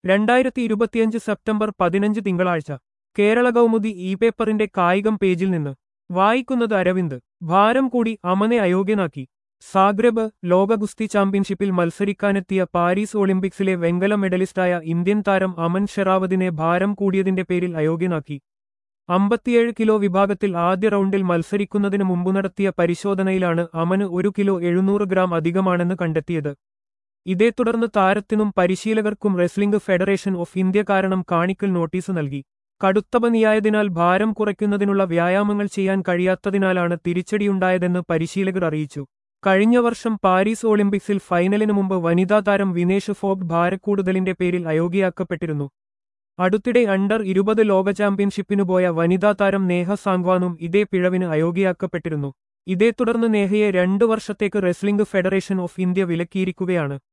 രണ്ടായിരത്തി ഇരുപത്തിയഞ്ച് സെപ്റ്റംബർ പതിനഞ്ച് തിങ്കളാഴ്ച കേരള കൗമുദി ഇ പേപ്പറിന്റെ കായികം പേജിൽ നിന്ന് വായിക്കുന്നത് അരവിന്ദ് ഭാരം കൂടി അമനെ അയോഗ്യനാക്കി സാഗ്രബ് ലോക ഗുസ്തി ചാമ്പ്യൻഷിപ്പിൽ മത്സരിക്കാനെത്തിയ പാരീസ് ഒളിമ്പിക്സിലെ വെങ്കല മെഡലിസ്റ്റായ ഇന്ത്യൻ താരം അമൻ ഷെറാവതിനെ ഭാരം കൂടിയതിന്റെ പേരിൽ അയോഗ്യനാക്കി അമ്പത്തിയേഴ് കിലോ വിഭാഗത്തിൽ ആദ്യ റൗണ്ടിൽ മത്സരിക്കുന്നതിന് മുമ്പ് നടത്തിയ പരിശോധനയിലാണ് അമന് ഒരു കിലോ എഴുന്നൂറ് ഗ്രാം അധികമാണെന്ന് കണ്ടെത്തിയത് ഇതേ തുടർന്ന് താരത്തിനും പരിശീലകർക്കും റെസ്ലിംഗ് ഫെഡറേഷൻ ഓഫ് ഇന്ത്യ കാരണം കാണിക്കൽ നോട്ടീസ് നൽകി കടുത്ത പനിയായതിനാൽ ഭാരം കുറയ്ക്കുന്നതിനുള്ള വ്യായാമങ്ങൾ ചെയ്യാൻ കഴിയാത്തതിനാലാണ് തിരിച്ചടിയുണ്ടായതെന്ന് പരിശീലകർ അറിയിച്ചു കഴിഞ്ഞ വർഷം പാരീസ് ഒളിമ്പിക്സിൽ ഫൈനലിനു മുമ്പ് വനിതാ താരം വിനേഷ് ഫോഗ് ഭാരക്കൂടുതലിന്റെ പേരിൽ അയോഗ്യയാക്കപ്പെട്ടിരുന്നു അടുത്തിടെ അണ്ടർ ഇരുപത് ലോക ചാമ്പ്യൻഷിപ്പിനു പോയ വനിതാ താരം നേഹ സാങ്വാനും ഇതേ പിഴവിന് അയോഗ്യയാക്കപ്പെട്ടിരുന്നു ഇതേ തുടർന്ന് നേഹയെ രണ്ടു വർഷത്തേക്ക് റെസ്ലിംഗ് ഫെഡറേഷൻ ഓഫ് ഇന്ത്യ വിലക്കിയിരിക്കുകയാണ്